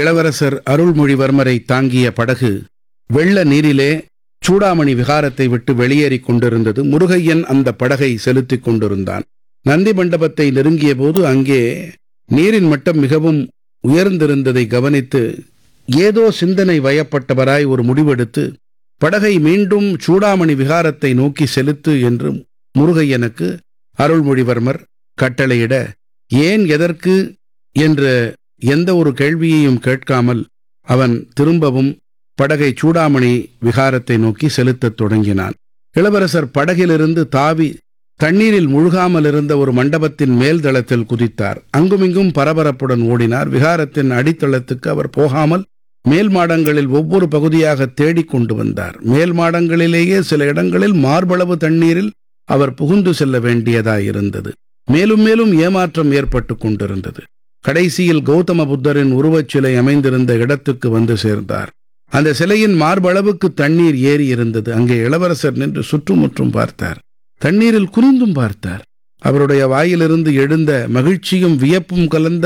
இளவரசர் அருள்மொழிவர்மரை தாங்கிய படகு வெள்ள நீரிலே சூடாமணி விகாரத்தை விட்டு வெளியேறிக் கொண்டிருந்தது முருகையன் அந்த படகை செலுத்திக் கொண்டிருந்தான் நந்தி மண்டபத்தை நெருங்கிய போது அங்கே நீரின் மட்டம் மிகவும் உயர்ந்திருந்ததை கவனித்து ஏதோ சிந்தனை வயப்பட்டவராய் ஒரு முடிவெடுத்து படகை மீண்டும் சூடாமணி விகாரத்தை நோக்கி செலுத்து என்று முருகையனுக்கு அருள்மொழிவர்மர் கட்டளையிட ஏன் எதற்கு என்ற எந்த ஒரு கேள்வியையும் கேட்காமல் அவன் திரும்பவும் படகை சூடாமணி விகாரத்தை நோக்கி செலுத்தத் தொடங்கினான் இளவரசர் படகிலிருந்து தாவி தண்ணீரில் முழுகாமல் இருந்த ஒரு மண்டபத்தின் மேல் தளத்தில் குதித்தார் அங்குமிங்கும் பரபரப்புடன் ஓடினார் விகாரத்தின் அடித்தளத்துக்கு அவர் போகாமல் மேல் மாடங்களில் ஒவ்வொரு பகுதியாக தேடிக் கொண்டு வந்தார் மேல் மாடங்களிலேயே சில இடங்களில் மார்பளவு தண்ணீரில் அவர் புகுந்து செல்ல வேண்டியதாயிருந்தது மேலும் மேலும் ஏமாற்றம் ஏற்பட்டு கொண்டிருந்தது கடைசியில் கௌதம புத்தரின் உருவச் சிலை அமைந்திருந்த இடத்துக்கு வந்து சேர்ந்தார் அந்த சிலையின் மார்பளவுக்கு தண்ணீர் ஏறி இருந்தது அங்கே இளவரசர் நின்று சுற்றுமுற்றும் பார்த்தார் தண்ணீரில் குறிந்தும் பார்த்தார் அவருடைய வாயிலிருந்து எழுந்த மகிழ்ச்சியும் வியப்பும் கலந்த